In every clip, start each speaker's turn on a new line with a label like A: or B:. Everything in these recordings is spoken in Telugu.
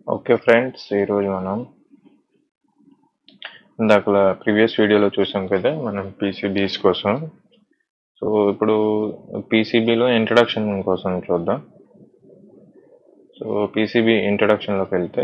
A: ఓకే ఫ్రెండ్స్ ఈరోజు మనం ఇందాక ప్రీవియస్ వీడియోలో చూసాం కదా మనం పీసీబీస్ కోసం సో ఇప్పుడు పీసీబీలో ఇంట్రడక్షన్ కోసం చూద్దాం సో పీసీబీ ఇంట్రడక్షన్లోకి వెళ్తే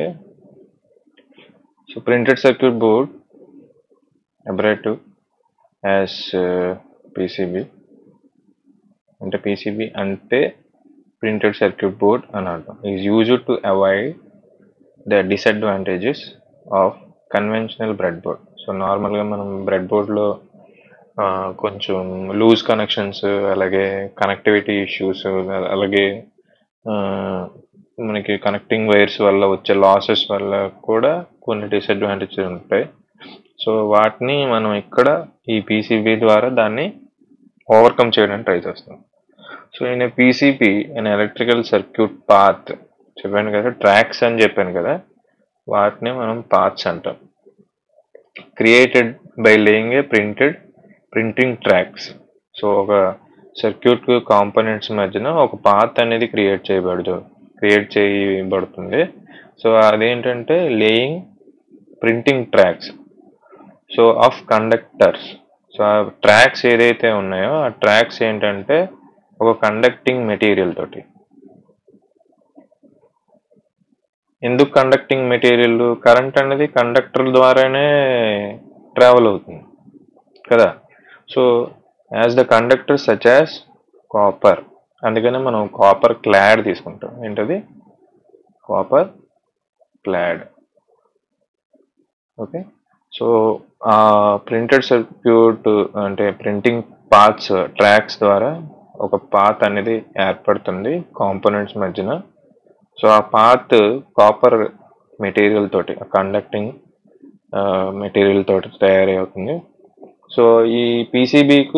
A: so printed circuit board abbreviated as PCB అంటే పీసీబీ అంటే ప్రింటెడ్ సర్క్యూట్ బోర్డ్ అని అర్థం is used to avoid the disadvantages of conventional bread board so నార్మల్గా మనం బ్రెడ్ బోర్డ్లో కొంచెం లూజ్ కనెక్షన్స్ అలాగే కనెక్టివిటీ ఇష్యూస్ అలాగే మనకి కనెక్టింగ్ వైర్స్ వల్ల వచ్చే లాసెస్ వల్ల కూడా కొన్ని డిసడ్వాంటేజెస్ ఉంటాయి సో వాటిని మనం ఇక్కడ ఈ పీసీబీ ద్వారా దాన్ని ఓవర్కమ్ చేయడానికి ట్రై చేస్తాం so in PCB an electrical circuit path చెప్పాను కదా ట్రాక్స్ అని చెప్పాను కదా వాటిని మనం పాత్స్ అంటాం created by laying a printed printing tracks so ఒక సర్క్యూట్ కాంపోనెంట్స్ మధ్యన ఒక పాత్ అనేది క్రియేట్ చేయబడదు క్రియేట్ చేయబడుతుంది సో అదేంటంటే laying printing tracks so of conductors so ఆ ట్రాక్స్ ఏదైతే ఉన్నాయో ఆ ట్రాక్స్ ఏంటంటే ఒక కండక్టింగ్ మెటీరియల్ తోటి ఎందుకు కండక్టింగ్ మెటీరియల్ కరెంట్ అనేది కండక్టర్ ద్వారానే ట్రావెల్ అవుతుంది కదా so as the conductor such as copper అందుకనే మనం కాపర్ క్లాడ్ తీసుకుంటాం ఏంటది కాపర్ క్లాడ్ ఓకే సో ఆ ప్రింటెడ్ సర్క్యూట్ అంటే ప్రింటింగ్ పాత్స్ ట్రాక్స్ ద్వారా ఒక పాత్ అనేది ఏర్పడుతుంది కాంపోనెంట్స్ మధ్యన సో ఆ పాత్ కాపర్ మెటీరియల్ తోటి కండక్టింగ్ మెటీరియల్ తోటి తయారవుతుంది సో ఈ పీసీబీకి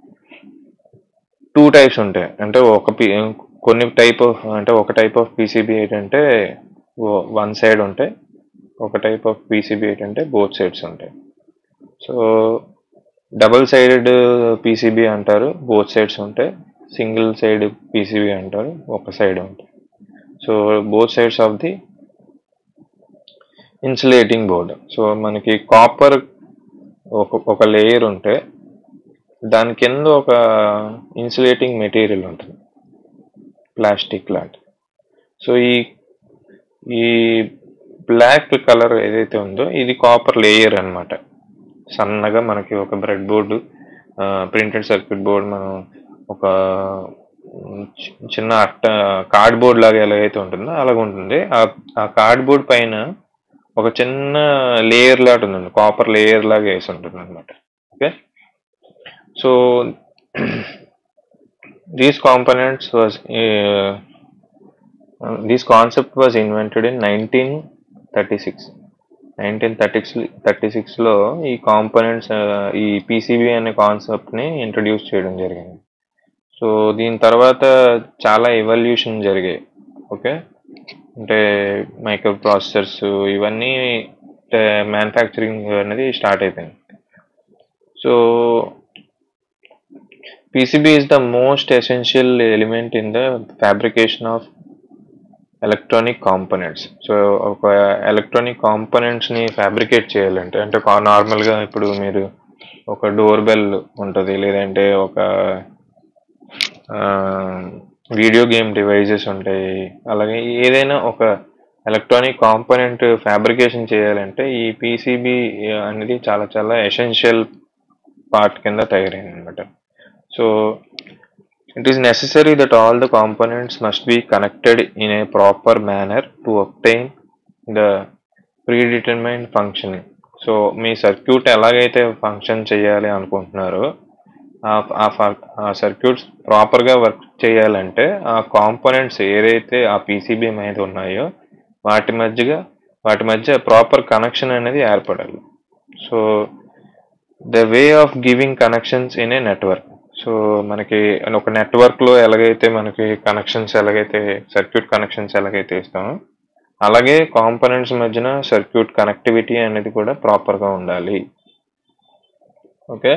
A: టూ టైప్స్ ఉంటాయి అంటే ఒక పీ కొన్ని టైప్ ఆఫ్ అంటే ఒక టైప్ ఆఫ్ పీసీబీ ఏంటంటే వన్ సైడ్ ఉంటాయి ఒక టైప్ ఆఫ్ పీసీబీ ఏంటంటే బోత్ సైడ్స్ ఉంటాయి సో డబుల్ సైడెడ్ పీసీబీ అంటారు బోత్ సైడ్స్ ఉంటాయి సింగిల్ సైడ్ పీసీబీ అంటారు ఒక సైడ్ ఉంటాయి so both sides of the insulating board so మనకి కాపర్ ఒక ఒక లేయర్ ఉంటే దాని కింద ఒక ఇన్సులేటింగ్ మెటీరియల్ ఉంటుంది ప్లాస్టిక్ లాంటి సో ఈ ఈ బ్లాక్ కలర్ ఏదైతే ఉందో ఇది కాపర్ లేయర్ అనమాట సన్నగా మనకి ఒక bread board printed circuit board మనం ఒక చిన్న అట్ట కార్డ్ బోర్డ్ లాగా ఎలాగైతే ఉంటుందో అలాగ ఉంటుంది ఆ కార్డ్ బోర్డ్ పైన ఒక చిన్న లేయర్ లాగా ఉంటుంది కాపర్ లేయర్ లాగా వేసి ఉంటుంది అనమాట okay so these components was this concept was invented in nineteen thirty six nineteen thirty thirty సిక్స్లో ఈ కాంపోనెంట్స్ ఈ పీసీబీ అనే కాన్సెప్ట్ని ఇంట్రడ్యూస్ చేయడం జరిగింది సో దీని తర్వాత చాలా ఎవల్యూషన్ జరిగాయి ఓకే అంటే మైక్రో ప్రాసెసర్స్ ఇవన్నీ మ్యానుఫ్యాక్చరింగ్ అనేది స్టార్ట్ అయిపోయింది so PCB is the most essential element in the fabrication of electronic components so ఒక ఎలక్ట్రానిక్ కాంపోనెంట్స్ని ఫ్యాబ్రికేట్ చేయాలంటే అంటే నార్మల్గా ఇప్పుడు మీరు ఒక డోర్ బెల్ ఉంటుంది లేదంటే ఒక వీడియో గేమ్ డివైజెస్ ఉంటాయి అలాగే ఏదైనా ఒక ఎలక్ట్రానిక్ కాంపోనెంట్ ఫ్యాబ్రికేషన్ చేయాలంటే ఈ పీసీబీ అనేది చాలా చాలా ఎసెన్షియల్ పార్ట్ కింద తయారైంది అనమాట so it is necessary that all the components must be connected in a proper manner to obtain the predetermined function so మీ సర్క్యూట్ ఎలాగైతే ఫంక్షన్ చేయాలి అనుకుంటున్నారో ఆ సర్క్యూట్స్ ప్రాపర్గా వర్క్ చేయాలంటే ఆ కాంపోనెంట్స్ ఏదైతే ఆ పీసీబీ మీద ఉన్నాయో వాటి మధ్యగా వాటి మధ్య ప్రాపర్ కనెక్షన్ అనేది ఏర్పడాలి so the way of giving connections in a network so మనకి ఒక నెట్వర్క్లో ఎలాగైతే మనకి కనెక్షన్స్ ఎలాగైతే సర్క్యూట్ కనెక్షన్స్ ఎలాగైతే ఇస్తామో అలాగే కాంపోనెంట్స్ మధ్యన సర్క్యూట్ కనెక్టివిటీ అనేది కూడా ప్రాపర్గా ఉండాలి ఓకే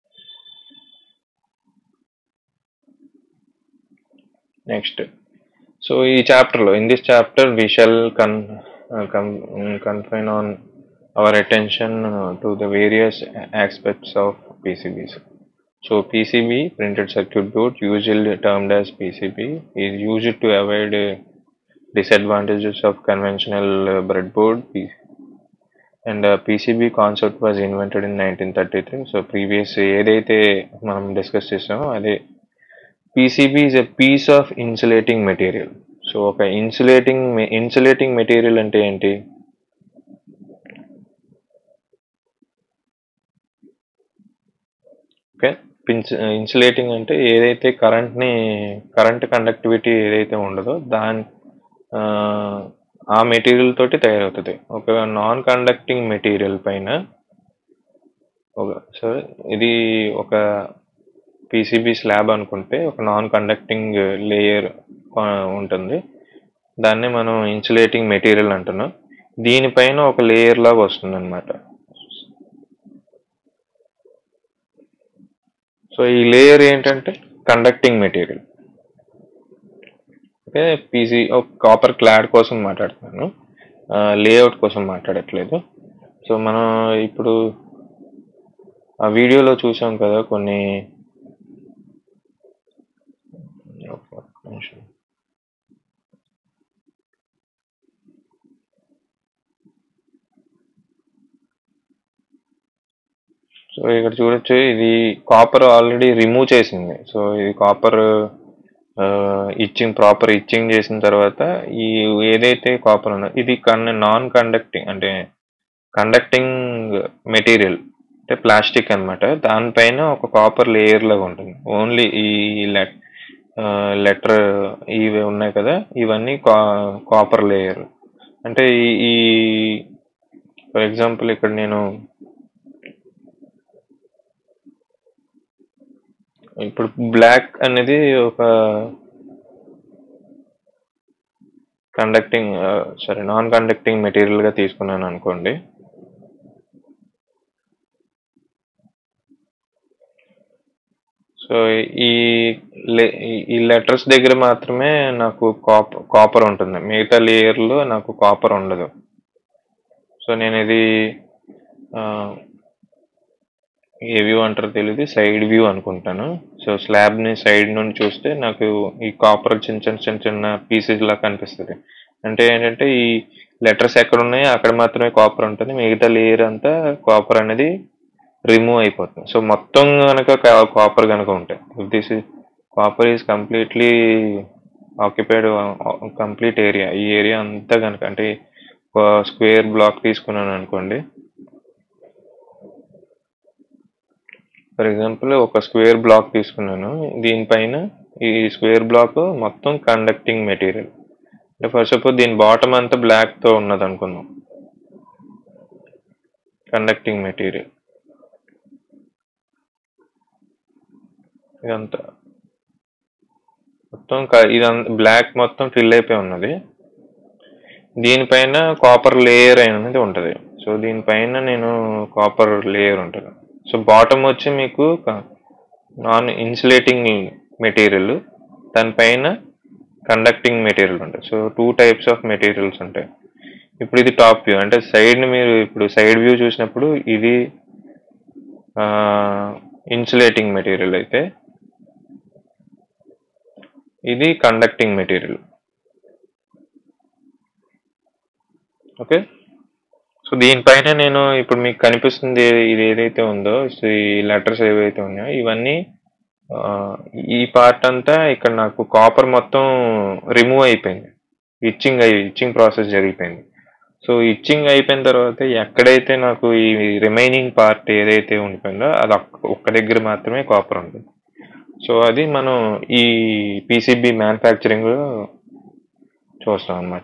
A: నెక్స్ట్ సో ఈ చాప్టర్లో in this chapter we shall con confine on our attention uh, to the various aspects of PCBs. So PCB, printed circuit board, usually termed as PCB, is used to avoid uh, disadvantages of conventional uh, breadboard. P- And uh, PCB concept was invented in 1933. So previous ఏదైతే మనం డిస్కస్ చేసామో అదే PCB is a piece of insulating material so ఒక ఇన్సులేటింగ్ ఇన్సులేటింగ్ మెటీరియల్ అంటే ఏంటి ఓకే ఇన్సులేటింగ్ అంటే ఏదైతే కరెంట్ని కరెంట్ కండక్టివిటీ ఏదైతే ఉండదో దాని ఆ, ఆ మెటీరియల్ తోటి తయారవుతుంది ఒక నాన్ కండక్టింగ్ మెటీరియల్ పైన ఒక సో ఇది ఒక పీసీబీ స్లాబ్ అనుకుంటే ఒక నాన్ కండక్టింగ్ లేయర్ ఉంటుంది దాన్ని మనం ఇన్సులేటింగ్ మెటీరియల్ అంటున్నాం దీనిపైన ఒక లేయర్ లాగా వస్తుంది అనమాట సో ఈ లేయర్ ఏంటంటే conducting material okay PC copper clad కోసం మాట్లాడుతున్నాను లేఅవుట్ కోసం మాట్లాడట్లేదు సో మనం ఇప్పుడు ఆ వీడియోలో చూసాం కదా కొన్ని ఒక్క నిమిషం. సో ఇక్కడ చూడొచ్చు ఇది కాపర్ ఆల్రెడీ రిమూవ్ చేసింది సో ఇది కాపర్ ఇచ్చింగ్ ప్రాపర్ ఇచ్చింగ్ చేసిన తర్వాత ఈ ఏదైతే కాపర్ ఉందో ఇది కన్ నాన్ కండక్టింగ్ అంటే కండక్టింగ్ మెటీరియల్ అంటే ప్లాస్టిక్ అన్నమాట దానిపైన ఒక కాపర్ లేయర్ లాగా ఉంటుంది ఓన్లీ ఈ లెట్ లెటర్ ఇవి ఉన్నాయి కదా ఇవన్నీ కాపర్ లేయర్ అంటే ఈ ఈ ఫర్ ఎగ్జాంపుల్ ఇక్కడ నేను ఇప్పుడు బ్లాక్ అనేది ఒక కండక్టింగ్ సరే నాన్ కండక్టింగ్ మెటీరియల్ గా తీసుకున్నాను అనుకోండి సో ఈ లే- ఈ- ఈ లెటర్స్ దగ్గర మాత్రమే నాకు కాపర్ కాపర్ ఉంటుంది మిగతా లేయర్ లో నాకు కాపర్ ఉండదు సో నేను ఇది ఆ, ఏ వ్యూ అంటారో తెలియదు సైడ్ వ్యూ అనుకుంటాను సో స్లాబ్ ని సైడ్ నుండి చూస్తే నాకు ఈ కాపర్ చిన్న చిన్న చిన్న చిన్న పీసెస్ లా కనిపిస్తుంది అంటే ఏంటంటే ఈ లెటర్స్ ఎక్కడ ఉన్నాయో అక్కడ మాత్రమే కాపర్ ఉంటుంది మిగతా లేయర్ అంతా కాపర్ అనేది రిమూవ్ అయిపోతుంది సో మొత్తం కనుక కాపర్ కనుక ఉంటాయి if this copper is completely occupied complete area ఈ ఏరియా అంతా కనుక అంటే ఒక స్క్వేర్ బ్లాక్ తీసుకున్నాను అనుకోండి ఫర్ ఎగ్జాంపుల్ ఒక స్క్వేర్ బ్లాక్ తీసుకున్నాను దీనిపైన ఈ స్క్వేర్ బ్లాక్ మొత్తం కండక్టింగ్ మెటీరియల్ అంటే ఫర్ సపోజ్ దీని బాటమ్ అంతా బ్లాక్ తో ఉన్నది అనుకుందాం కండక్టింగ్ మెటీరియల్ ఇదంతా మొత్తం క- ఇదంతా బ్లాక్ మొత్తం ఫిల్ అయిపోయి ఉన్నది దీనిపైన కాపర్ లేయర్ అనేది ఉంటుంది సో దీనిపైన నేను కాపర్ లేయర్ ఉంటుంది సో బాటమ్ వచ్చి మీకు నాన్ ఇన్సులేటింగ్ మెటీరియల్ దానిపైన కండక్టింగ్ మెటీరియల్ ఉంటుంది so two types of materials ఉంటాయి ఇప్పుడు ఇది టాప్ వ్యూ అంటే సైడ్ ని మీరు ఇప్పుడు సైడ్ వ్యూ చూసినప్పుడు ఇది ఇన్సులేటింగ్ మెటీరియల్ అయితే ఇది కండక్టింగ్ మెటీరియల్ ఓకే సో దీనిపైన నేను ఇప్పుడు మీకు కనిపిస్తుంది ఇది ఏదైతే ఉందో సో ఈ లెటర్స్ ఏవైతే ఉన్నాయో ఇవన్నీ ఆ, ఈ పార్ట్ అంతా ఇక్కడ నాకు కాపర్ మొత్తం రిమూవ్ అయిపోయింది ఇచ్చింగ్ అయి ఇచ్చింగ్ ప్రాసెస్ జరిగిపోయింది సో ఇచ్చింగ్ అయిపోయిన తర్వాత ఎక్కడైతే నాకు ఈ రిమైనింగ్ పార్ట్ ఏదైతే ఉండిపోయిందో అది ఒక్క ఒక్క దగ్గర మాత్రమే కాపర్ ఉంటుంది సో అది మనం ఈ పీసీబీ మ్యానుఫ్యాక్చరింగ్ లో చూస్తాం అన్నమాట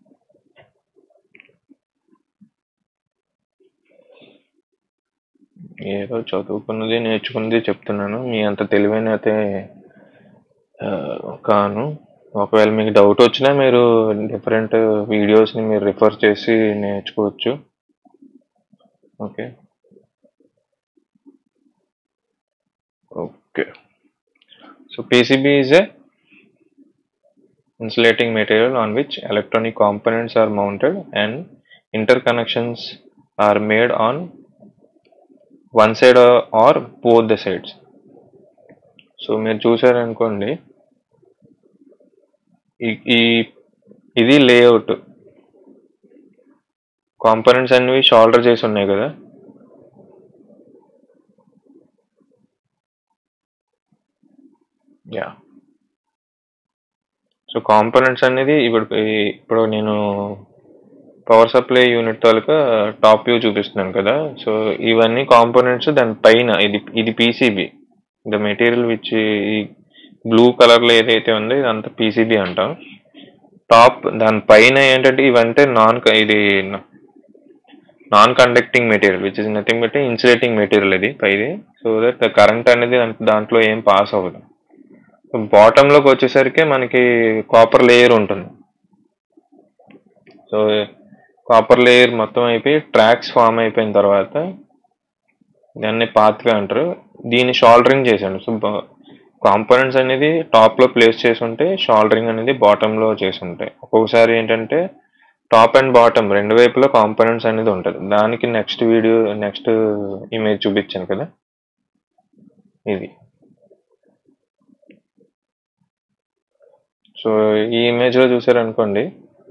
A: ఏదో చదువుకున్నది నేర్చుకున్నది చెప్తున్నాను మీ అంత తెలివైన అయితే ఆ, కాను ఒకవేళ మీకు డౌట్ వచ్చినా మీరు డిఫరెంట్ వీడియోస్ని మీరు రిఫర్ చేసి నేర్చుకోవచ్చు okay okay so PCB is a insulating material on which electronic components are mounted and interconnections are made on one side or, or both the sides so మీరు చూసారనుకోండి ఈ- ఈ ఇది లేఅవుట్ కాంపోనెంట్స్ అనేవి షోల్డర్ చేసి ఉన్నాయి కదా యా సో కాంపోనెంట్స్ అనేది ఇప్పుడు ఈ- ఇప్పుడు నేను పవర్ సప్లై యూనిట్ తాలూకా టాప్ వ్యూ చూపిస్తున్నాను కదా సో ఇవన్నీ కాంపోనెంట్స్ దాని పైన ఇది ఇది పీసీబీ ద మెటీరియల్ విచ్ ఈ బ్లూ కలర్లో ఏదైతే ఉందో ఇదంతా పీసీబీ అంటాం టాప్ దాని పైన ఏంటంటే ఇవంటే నాన్ ఇది non conducting material which is nothing but insulating material ఇది పైది సో దట్ కరెంట్ అనేది దాంట్- దాంట్లో ఏం పాస్ అవ్వదు బాటమ్ లోకి వచ్చేసరికి మనకి కాపర్ లేయర్ ఉంటుంది సో కాపర్ లేయర్ మొత్తం అయిపోయి ట్రాక్స్ ఫామ్ అయిపోయిన తర్వాత దాన్ని పాత్వే అంటారు దీన్ని షాల్డరింగ్ చేశాడు సో కాంపోనెంట్స్ అనేది టాప్ లో ప్లేస్ చేసి ఉంటే షాల్డరింగ్ అనేది బాటమ్ లో చేసి ఉంటాయి ఒక్కొక్కసారి ఏంటంటే టాప్ అండ్ బాటమ్ రెండు వైపులో కాంపోనెంట్స్ అనేది ఉంటుంది దానికి నెక్స్ట్ వీడియో నెక్స్ట్ ఇమేజ్ చూపించాను కదా ఇది సో ఈ ఇమేజ్ లో చూసారనుకోండి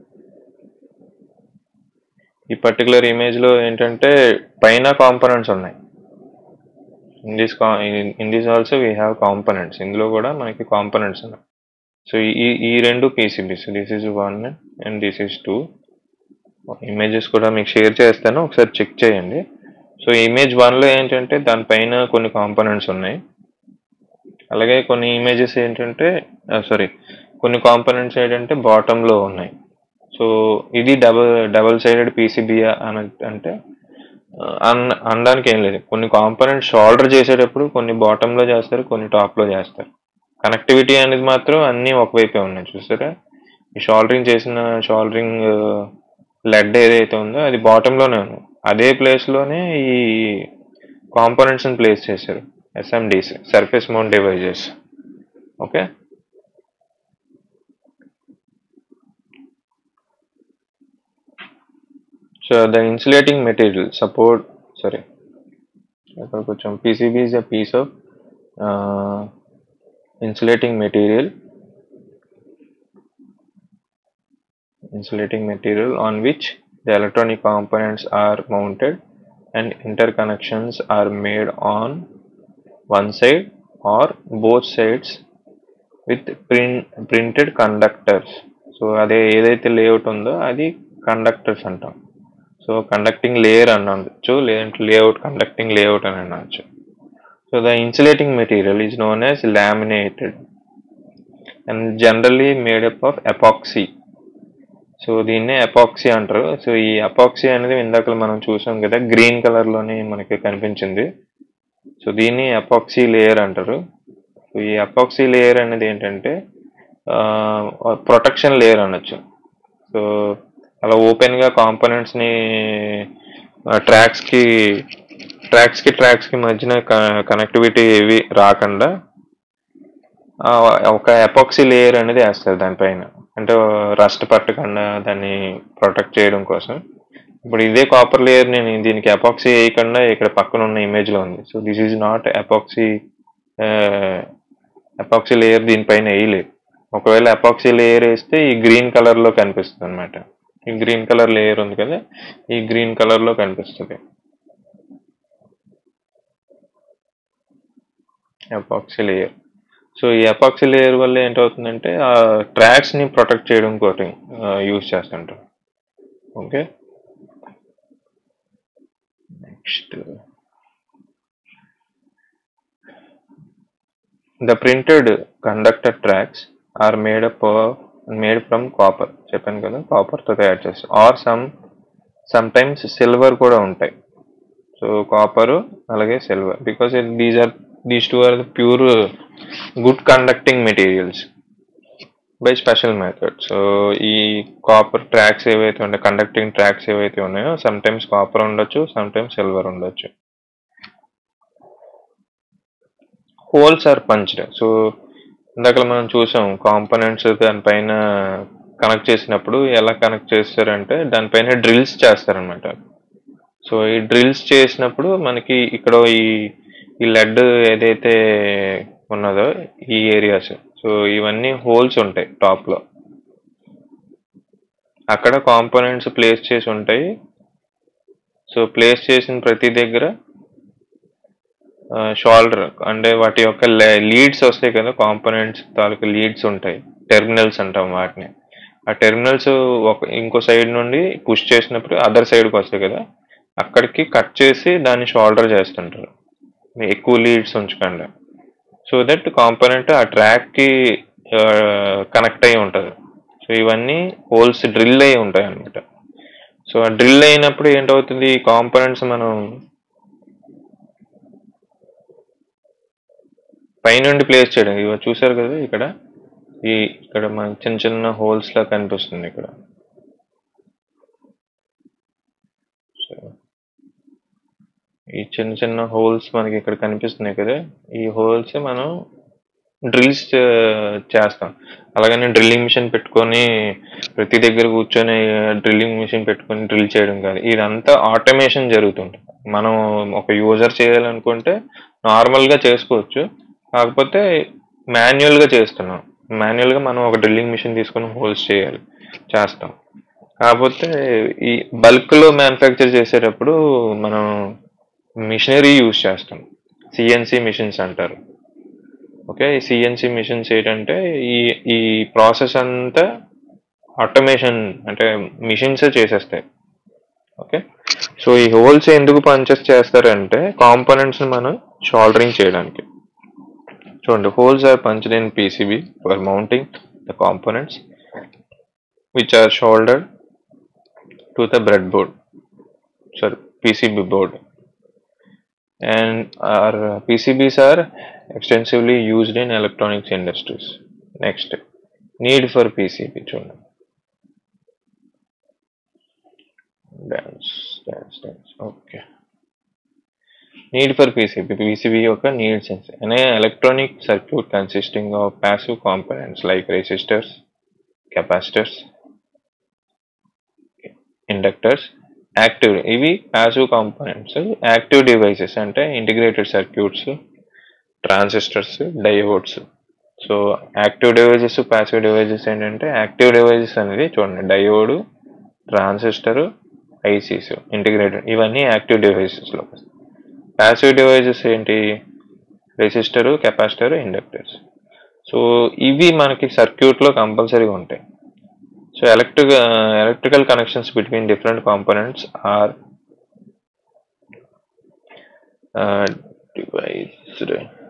A: ఈ పర్టికులర్ ఇమేజ్ లో ఏంటంటే పైన కాంపోనెంట్స్ ఉన్నాయి in this in this also we have components ఇందులో కూడా మనకి కాంపోనెంట్స్ ఉన్నాయి సో ఈ ఈ రెండు PCBs this is one and this is two images కూడా మీకు షేర్ చేస్తాను ఒకసారి చెక్ చేయండి సో ఇమేజ్ వన్లో ఏంటంటే దానిపైన కొన్ని కాంపోనెంట్స్ ఉన్నాయి అలాగే కొన్ని ఇమేజెస్ ఏంటంటే సారీ కొన్ని కాంపోనెంట్స్ ఏంటంటే బాటంలో ఉన్నాయి సో ఇది డబల్ డబల్ సైడెడ్ పీసీబీ అని అంటే ఆ, అన్ అనడానికి ఏం లేదు కొన్ని కాంపోనెంట్స్ షోల్డర్ చేసేటప్పుడు కొన్ని బాటంలో చేస్తారు కొన్ని టాప్లో చేస్తారు కనెక్టివిటీ అనేది మాత్రం అన్నీ ఒకవైపే ఉన్నాయి చూసారా ఈ షోల్డరింగ్ చేసిన షోల్డరింగ్ లెడ్ ఏదైతే ఉందో అది బాటంలోనే ఉంది అదే ప్లేస్లోనే ఈ కాంపోనెంట్స్ని ప్లేస్ చేశారు SMDs surface mount devices okay so the insulating material support sorry అక్కడ కొంచెం PCB is a piece of insulating material insulating material on which the electronic components are mounted and interconnections are made on one side or both sides with print, printed conductors so అదే ఏదైతే లేఅవుట్ ఉందో అది కండక్టర్స్ అంటాం సో కండక్టింగ్ లేయర్ అని అనొచ్చు లేదంటే లేఅవుట్ కండక్టింగ్ లేఅవుట్ అని అనొచ్చు So the insulating material is known as laminated and generally made up of epoxy. So దీన్నే ఎపాక్సీ అంటారు సో ఈ ఎపాక్సీ అనేది ఇందాక మనం చూసాం కదా గ్రీన్ కలర్ లోనే మనకి కనిపించింది సో దీన్ని ఎపాక్సీ లేయర్ అంటారు సో ఈ ఎపాక్సీ లేయర్ అనేది ఏంటంటే ప్రొటెక్షన్ లేయర్ అనొచ్చు సో అలా ఓపెన్ గా కాంపోనెంట్స్ ని ట్రాక్స్ కి ట్రాక్స్ కి ట్రాక్స్ కి మధ్యన కనెక్టివిటీ ఏవి రాకుండా ఆ, ఒక ఎపాక్సీ లేయర్ అనేది వేస్తారు దానిపైన అంటే రస్ట్ పట్టకుండా దాన్ని ప్రొటెక్ట్ చేయడం కోసం ఇప్పుడు ఇదే కాపర్ లేయర్ నేను దీనికి ఎపాక్సీ వేయకుండా ఇక్కడ పక్కన ఉన్న ఇమేజ్ లో ఉంది so this is not epoxy epoxy layer దీనిపైన వేయలేదు ఒకవేళ ఎపాక్సీ లేయర్ వేస్తే ఈ గ్రీన్ కలర్ లో కనిపిస్తుంది అనమాట ఈ గ్రీన్ కలర్ లేయర్ ఉంది కదా ఈ గ్రీన్ కలర్ లో కనిపిస్తుంది ఎపాక్సీ లేయర్ సో ఈ ఎపాక్సీ లేయర్ వల్ల ఏంటవుతుందంటే ఆ ట్రాక్స్ ని ప్రొటెక్ట్ చేయడం కోసం యూజ్ చేస్తుంటాం okay next the printed conductor tracks are made up made from copper చెప్పాను కదా కాపర్ తో తయారు చేస్తారు or some sometimes silver కూడా ఉంటాయి సో కాపర్ అలాగే silver because these are these two are the pure good conducting materials by special method so ఈ కాపర్ ట్రాక్స్ ఏవైతే ఉంటాయి కండక్టింగ్ ట్రాక్స్ ఏవైతే ఉన్నాయో సమ్ టైమ్స్ కాపర్ ఉండొచ్చు సమ్ టైమ్స్ సిల్వర్ ఉండొచ్చు హోల్స్ ఆర్ పంచ్డ్ సో ఇందాక మనం చూసాం కాంపోనెంట్స్ దానిపైన కనెక్ట్ చేసినప్పుడు ఎలా కనెక్ట్ చేస్తారంటే దానిపైన డ్రిల్స్ చేస్తారనమాట సో ఈ డ్రిల్స్ చేసినప్పుడు మనకి ఇక్కడ ఈ ఈ లెడ్ ఏదైతే ఉన్నదో ఈ ఏరియాస్ సో ఇవన్నీ హోల్స్ ఉంటాయి టాప్ లో అక్కడ కాంపోనెంట్స్ ప్లేస్ చేసి ఉంటాయి సో ప్లేస్ చేసిన ప్రతి దగ్గర షోల్డర్ అంటే వాటి యొక్క లీడ్స్ వస్తాయి కదా కాంపోనెంట్స్ తాలూకు లీడ్స్ ఉంటాయి టెర్మినల్స్ అంటాం వాటిని ఆ టెర్మినల్స్ ఒక ఇంకో సైడ్ నుండి పుష్ చేసినప్పుడు అదర్ సైడ్కి వస్తాయి కదా అక్కడికి కట్ చేసి దాన్ని షోల్డర్ చేస్తుంటారు ఎక్కువ లీడ్స్ ఉంచకుండా సో దట్ కాంపోనెంట్ ఆ ట్రాక్కి కనెక్ట్ అయి ఉంటుంది సో ఇవన్నీ హోల్స్ డ్రిల్ అయి ఉంటాయి అన్నమాట సో ఆ డ్రిల్ అయినప్పుడు ఏంటవుతుంది ఈ కాంపోనెంట్స్ మనం పైనుండి ప్లేస్ చేయడం ఇవి చూసారు కదా ఇక్కడ ఈ ఇక్కడ మన చిన్న చిన్న హోల్స్ లా కనిపిస్తుంది ఇక్కడ సో ఈ చిన్న చిన్న హోల్స్ మనకి ఇక్కడ కనిపిస్తున్నాయి కదా ఈ హోల్స్ మనం డ్రిల్స్ చేస్తాం అలాగని డ్రిల్లింగ్ మిషన్ పెట్టుకొని ప్రతి దగ్గర కూర్చొని డ్రిల్లింగ్ మిషన్ పెట్టుకొని డ్రిల్ చేయడం కాదు ఇదంతా ఆటోమేషన్ జరుగుతుంటుంది మనం ఒక యూజర్ చేయాలనుకుంటే నార్మల్గా చేసుకోవచ్చు కాకపోతే మాన్యువల్గా చేస్తున్నాం మాన్యువల్గా మనం ఒక డ్రిల్లింగ్ మిషన్ తీసుకొని హోల్స్ చేయాలి చేస్తాం కాకపోతే ఈ బల్క్లో మ్యానుఫ్యాక్చర్ చేసేటప్పుడు మనం మిషనరీ యూజ్ చేస్తాం సిఎన్సి మిషన్స్ అంటారు ఓకే ఈ సిఎన్సి మిషన్స్ ఏంటంటే ఈ ఈ ప్రాసెస్ అంతా ఆటోమేషన్ అంటే మిషన్సే చేసేస్తాయి ఓకే సో ఈ హోల్స్ ఎందుకు పంచెస్ చేస్తారంటే కాంపోనెంట్స్ మనం షోల్డరింగ్ చేయడానికి చూడండి holes are punched in PCB for mounting the components which are soldered to the bread board sorry PCB board and our PCBs are extensively used in electronics industries. Next, need for PCB. చూడండి డాన్స్ డాన్స్ డాన్స్ okay need for PCB PCB యొక్క నీడ్ సెన్స్ అనే electronic circuit consisting of passive components like resistors capacitors inductors active ఇవి ప్యాసివ్ కాంపోనెంట్స్ యాక్టివ్ డివైసెస్ అంటే integrated circuits transistors diodes so active devices passive devices ఏంటంటే యాక్టివ్ డివైజెస్ అనేది చూడండి డయోడ్ ట్రాన్సిస్టర్ ఐసీస్ ఇంటిగ్రేటెడ్ ఇవన్నీ యాక్టివ్ డివైసెస్లో ప్యాసివ్ డివైజెస్ ఏంటి రెసిస్టర్ కెపాసిటర్ ఇండక్టర్స్ సో ఇవి మనకి సర్క్యూట్లో కంపల్సరీగా ఉంటాయి So electric uh, electrical connections between different components are uh, devised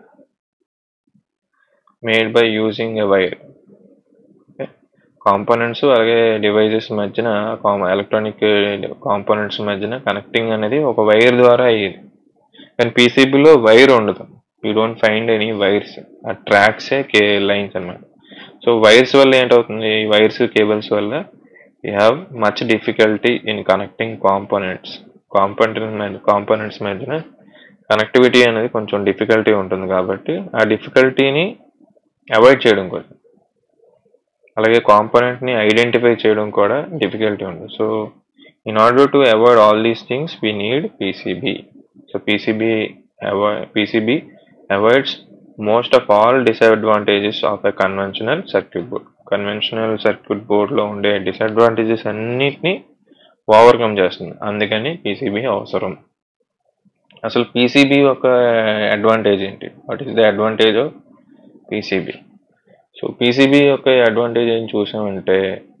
A: made by using a wire. Components అలాగే డివైజెస్ మధ్యన ఎలక్ట్రానిక్ కాంపోనెంట్స్ మధ్యన కనెక్టింగ్ అనేది ఒక వైర్ ద్వారా అయ్యేది కానీ పీసీబీలో వైర్ ఉండదు you don't find any wires ఆ ట్రాక్సే కే లైన్స్ అన్నమాట సో వైర్స్ వల్ల ఏంటవుతుంది ఈ వైర్స్ కేబుల్స్ వల్ల you have much difficulty in connecting components component components మధ్యన కనెక్టివిటీ అనేది కొంచెం డిఫికల్టీ ఉంటుంది కాబట్టి ఆ డిఫికల్టీని అవాయిడ్ చేయడం కోసం అలాగే కాంపోనెంట్ని ఐడెంటిఫై చేయడం కూడా డిఫికల్టీ ఉంటుంది so in order to avoid all these things we need PCB so PCB PCB avoids most of all disadvantages of a conventional circuit board conventional circuit బోర్డ్లో ఉండే డిసడ్వాంటేజెస్ అన్నిటినీ ఓవర్కమ్ చేస్తుంది అందుకని పీసీబీ అవసరం అసలు పీసీబీ ఒక అడ్వాంటేజ్ ఏంటి what is the advantage of PCB so PCB యొక్క అడ్వాంటేజ్ ఏం చూసామంటే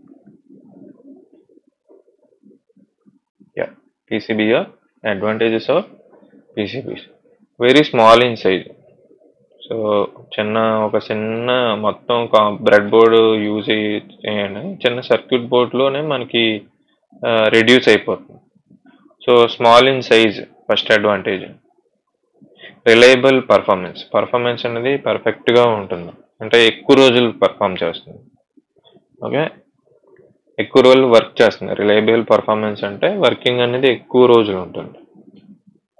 A: yeah PCB advantages of PCBs very small in size so చిన్న ఒక చిన్న మొత్తం బ్రెడ్ బోర్డు యూజ్ చేయండి చిన్న సర్క్యూట్ బోర్డ్లోనే మనకి రెడ్యూస్ అయిపోతుంది so small in size first advantage reliable performance performance అనేది పర్ఫెక్ట్గా ఉంటుంది అంటే ఎక్కువ రోజులు పర్ఫామ్ చేస్తుంది ఓకే ఎక్కువ రోజులు వర్క్ చేస్తుంది రిలయబుల్ పర్ఫార్మెన్స్ అంటే వర్కింగ్ అనేది ఎక్కువ రోజులు ఉంటుంది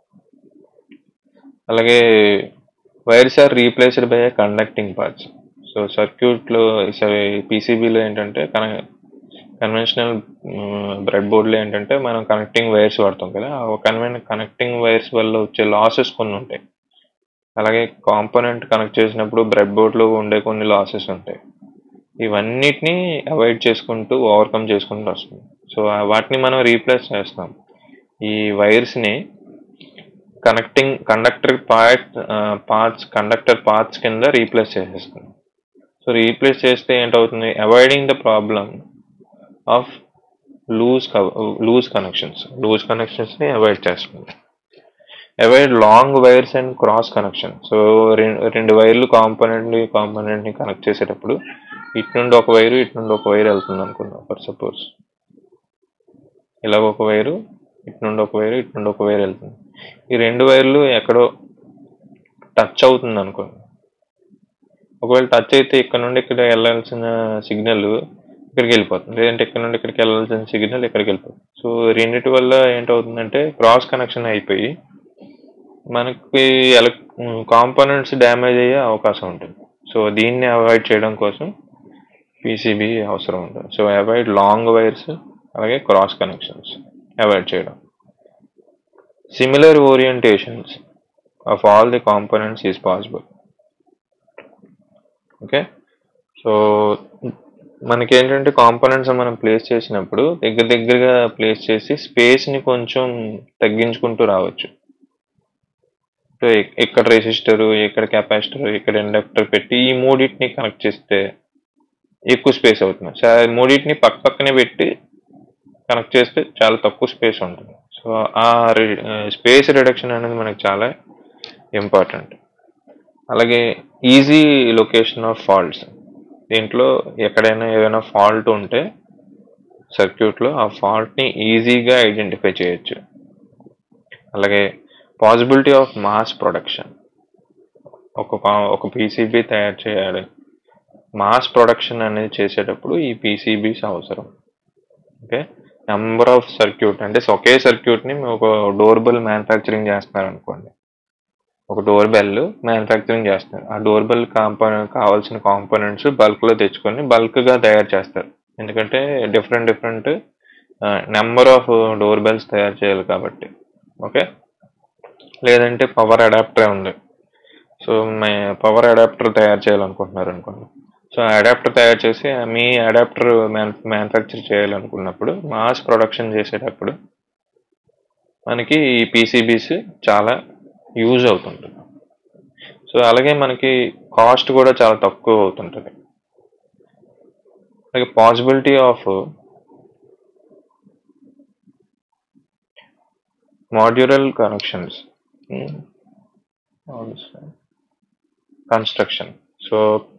A: అలాగే wires are replaced by conducting parts so సర్క్యూట్లో సరే పీసీబీలో ఏంటంటే కన కన్వెన్షనల్ బ్రెడ్ బోర్డ్లో ఏంటంటే మనం కనెక్టింగ్ వైర్స్ వాడతాం కదా ఆ కన్వెన్ కనెక్టింగ్ వైర్స్ వల్ల వచ్చే లాసెస్ కొన్ని ఉంటాయి అలాగే కాంపోనెంట్ కనెక్ట్ చేసినప్పుడు బ్రెడ్ బోర్డ్లో ఉండే కొన్ని లాసెస్ ఉంటాయి ఇవన్నిటిని అవాయిడ్ చేసుకుంటూ ఓవర్కమ్ చేసుకుంటూ వస్తుంది సో వాటిని మనం రీప్లేస్ చేస్తాం ఈ వైర్స్ని connecting conductor part parts conductor parts కింద రీప్లేస్ చేసేస్తాం సో రీప్లేస్ చేస్తే ఏంటవుతుంది avoiding the problem of loose loose connections loose కనెక్షన్స్ని అవాయిడ్ చేస్తుంది avoid long wires and cross connection so రెండు వైర్లు కాంపోనెంట్ని కాంపోనెంట్ని కనెక్ట్ చేసేటప్పుడు ఇటు నుండి ఒక వైరు ఇటు నుండి ఒక వైర్ వెళ్తుంది అనుకుందాం ఫర్ సపోజ్ ఇలా ఒక వైరు ఇటు నుండి ఒక వైరు ఇటు నుండి ఒక వైర్ వెళ్తుంది ఈ రెండు వైర్లు ఎక్కడో టచ్ అవుతుంది అనుకోండి ఒకవేళ టచ్ అయితే ఇక్కడ నుండి ఇక్కడ వెళ్ళాల్సిన సిగ్నల్ ఇక్కడికి వెళ్ళిపోతుంది లేదంటే ఇక్కడ నుండి ఇక్కడికి వెళ్ళాల్సిన సిగ్నల్ ఇక్కడికి వెళ్ళిపోతుంది సో రెండిటి వల్ల ఏంటవుతుందంటే క్రాస్ కనెక్షన్ అయిపోయి మనకి ఎలక్ కాంపోనెంట్స్ డ్యామేజ్ అయ్యే అవకాశం ఉంటుంది సో దీన్ని అవాయిడ్ చేయడం కోసం పీసీబీ అవసరం ఉంటుంది సో అవాయిడ్ లాంగ్ వైర్స్ అలాగే క్రాస్ కనెక్షన్స్ అవాయిడ్ చేయడం similar orientations of all the components is possible okay so మనకేంటంటే కాంపోనెంట్స్ మనం ప్లేస్ చేసినప్పుడు దగ్గర దగ్గరగా ప్లేస్ చేసి స్పేస్ని కొంచెం తగ్గించుకుంటూ రావచ్చు సో ఇక్కడ రెసిస్టర్ ఇక్కడ కెపాసిటర్ ఇక్కడ ఇండక్టర్ పెట్టి ఈ మూడింటిని కనెక్ట్ చేస్తే ఎక్కువ స్పేస్ అవుతుంది సో మూడింటిని పక్క పక్కనే పెట్టి కనెక్ట్ చేస్తే చాలా తక్కువ స్పేస్ ఉంటుంది సో ఆ స్పేస్ రిడక్షన్ అనేది మనకు చాలా ఇంపార్టెంట్ అలాగే ఈజీ లొకేషన్ ఆఫ్ ఫాల్ట్స్ దీంట్లో ఎక్కడైనా ఏదైనా ఫాల్ట్ ఉంటే సర్క్యూట్లో ఆ ఫాల్ట్ని ఈజీగా ఐడెంటిఫై చేయొచ్చు అలాగే పాసిబిలిటీ ఆఫ్ మాస్ ప్రొడక్షన్ ఒక ఒక పీసీబీ తయారు చేయాలి మాస్ ప్రొడక్షన్ అనేది చేసేటప్పుడు ఈ పీసీబీస్ అవసరం ఓకే నెంబర్ ఆఫ్ సర్క్యూట్ అంటే ఒకే సర్క్యూట్ని ఒక డోర్ బెల్ మ్యానుఫ్యాక్చరింగ్ చేస్తున్నారు అనుకోండి ఒక డోర్ బెల్ మ్యానుఫ్యాక్చరింగ్ చేస్తారు ఆ డోర్ బెల్ కాంపోనెంట్ కావాల్సిన కాంపోనెంట్స్ బల్క్లో తెచ్చుకొని బల్క్గా తయారు చేస్తారు ఎందుకంటే different different number of door bells తయారు చేయాలి కాబట్టి ఓకే లేదంటే పవర్ అడాప్టర్ ఉంది సో పవర్ అడాప్టర్ తయారు చేయాలనుకుంటున్నారు అనుకోండి సో అడాప్టర్ తయారు చేసి మీ అడాప్టర్ మ్యానుఫ్యాక్చర్ చేయాలనుకున్నప్పుడు మాస్ ప్రొడక్షన్ చేసేటప్పుడు మనకి ఈ పీసీబీస్ చాలా యూజ్ అవుతుంటుంది సో అలాగే మనకి కాస్ట్ కూడా చాలా తక్కువ అవుతుంటుంది అలాగే possibility of modular connections construction so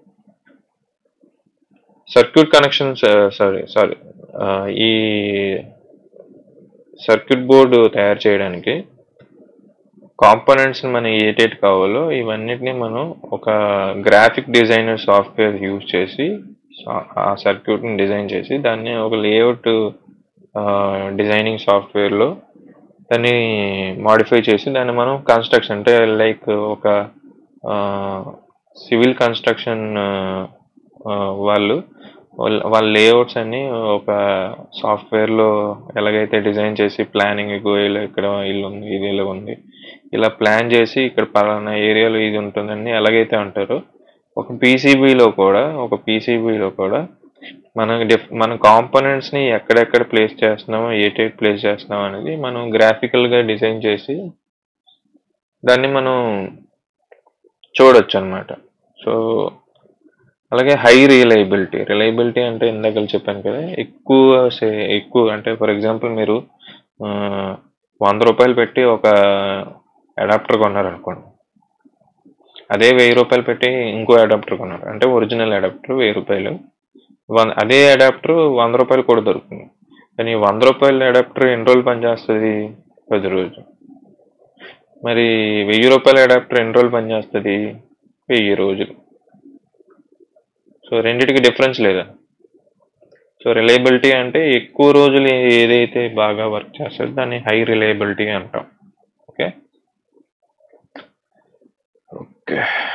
A: circuit connections sorry sorry ఈ సర్క్యూట్ బోర్డు తయారు చేయడానికి కాంపోనెంట్స్ మనం ఏటేటి కావాలో ఇవన్నిటిని మనం ఒక గ్రాఫిక్ డిజైనర్ సాఫ్ట్వేర్ యూజ్ చేసి ఆ సర్క్యూట్ని డిజైన్ చేసి దాన్ని ఒక లేఅవుట్ డిజైనింగ్ సాఫ్ట్వేర్లో దాన్ని మాడిఫై చేసి దాన్ని మనం కన్స్ట్రక్షన్ అంటే లైక్ ఒక సివిల్ కన్స్ట్రక్షన్ వాళ్ళు వాళ్ళ లేఅవుట్స్ అన్ని ఒక సాఫ్ట్వేర్లో ఎలాగైతే డిజైన్ చేసి ప్లానింగ్ ఇలా ఇక్కడ ఇల్లు ఉంది ఇది ఇలా ఉంది ఇలా ప్లాన్ చేసి ఇక్కడ పలానా ఏరియాలో ఇది ఉంటుందని ఎలాగైతే అంటారో ఒక పీసీబీలో కూడా ఒక పీసీబీలో కూడా మన డిఫ్ మన కాంపోనెంట్స్ని ఎక్కడెక్కడ ప్లేస్ చేస్తున్నామో ఏటేట్ ప్లేస్ చేస్తున్నాం అనేది మనం గ్రాఫికల్గా డిజైన్ చేసి దాన్ని మనం చూడొచ్చు అనమాట సో అలాగే హై రిలయబిలిటీ రిలయబిలిటీ అంటే ఇందాక చెప్పాను కదా ఎక్కువ సే ఎక్కువ అంటే ఫర్ ఎగ్జాంపుల్ మీరు వంద రూపాయలు పెట్టి ఒక అడాప్టర్ కొన్నారనుకోండి అదే వెయ్యి రూపాయలు పెట్టి ఇంకో అడాప్టర్ కొన్నారు అంటే ఒరిజినల్ అడాప్టర్ వెయ్యి రూపాయలు వన్ అదే అడాప్టర్ వంద రూపాయలు కూడా దొరుకుతుంది కానీ వంద రూపాయల అడాప్టర్ ఎన్ని రోజులు పనిచేస్తుంది పది రోజులు మరి వెయ్యి రూపాయల అడాప్టర్ ఎన్ని రోజులు పనిచేస్తుంది వెయ్యి రోజులు సో రెండింటికి డిఫరెన్స్ లేదా సో రిలయబిలిటీ అంటే ఎక్కువ రోజులు ఏదైతే బాగా వర్క్ చేస్తుందో దాన్ని హై రిలయబిలిటీ అంటాం ఓకే ఓకే